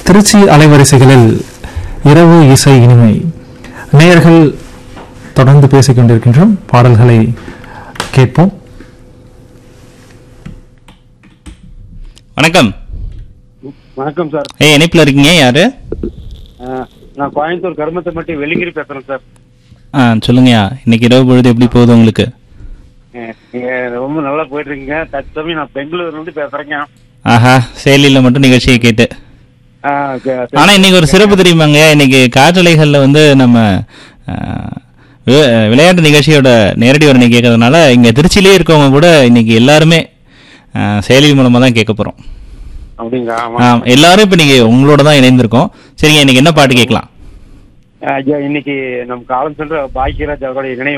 திருச்சி அலைவரிசைகளில் இரவு இசை இனிமை நேயர்கள் தொடர்ந்து பேசிக் கொண்டிருக்கின்றோம் பாடல்களை கேட்போம் வணக்கம் வணக்கம் சார் ஏய் இணைப்பில் இருக்கீங்க யாரு அஹ், நான் கோயம்புத்தூர் கருமத்தம்பட்டி வெள்ளிங்கிரி பேசுறேன் சார் ஆ சொல்லுங்கய்யா இன்னைக்கு இரவு பொழுது எப்படி போகுது உங்களுக்கு அஹ், நீங்க ரொம்ப நல்லா போயிட்டு இருக்கீங்க தற்சமயம் நான் பெங்களூர்ல இருந்து பேசுறேங்க ஆஹா செயலியில் மட்டும் நிகழ்ச்சியை கேட்டு அஹ், க- ஆனா இன்னைக்கு ஒரு சிறப்பு தெரியுமாங்க இன்னைக்கு காற்றலைகள்ல வந்து நம்ம ஆ, வி- விளையாட்டு நிகழ்ச்சியோட நேரடி வரணை கேட்கறதுனால இங்க திருச்சியிலே இருக்கவங்க கூட இன்னைக்கு எல்லாருமே ஆ, செயலி மூலமா தான் கேட்க போறோம் அப்படிங்களா ஆமா. ஆ, எல்லாரும் இப்ப நீங்க உங்களோட தான் இணைந்திருக்கோம் சரிங்க இன்னைக்கு என்ன பாட்டு கேட்கலாம் அஹ், ஐயா, இன்னைக்கு நம்ம காலம் சென்ற பாக்கியராஜ் அவர்களுடைய நினைவு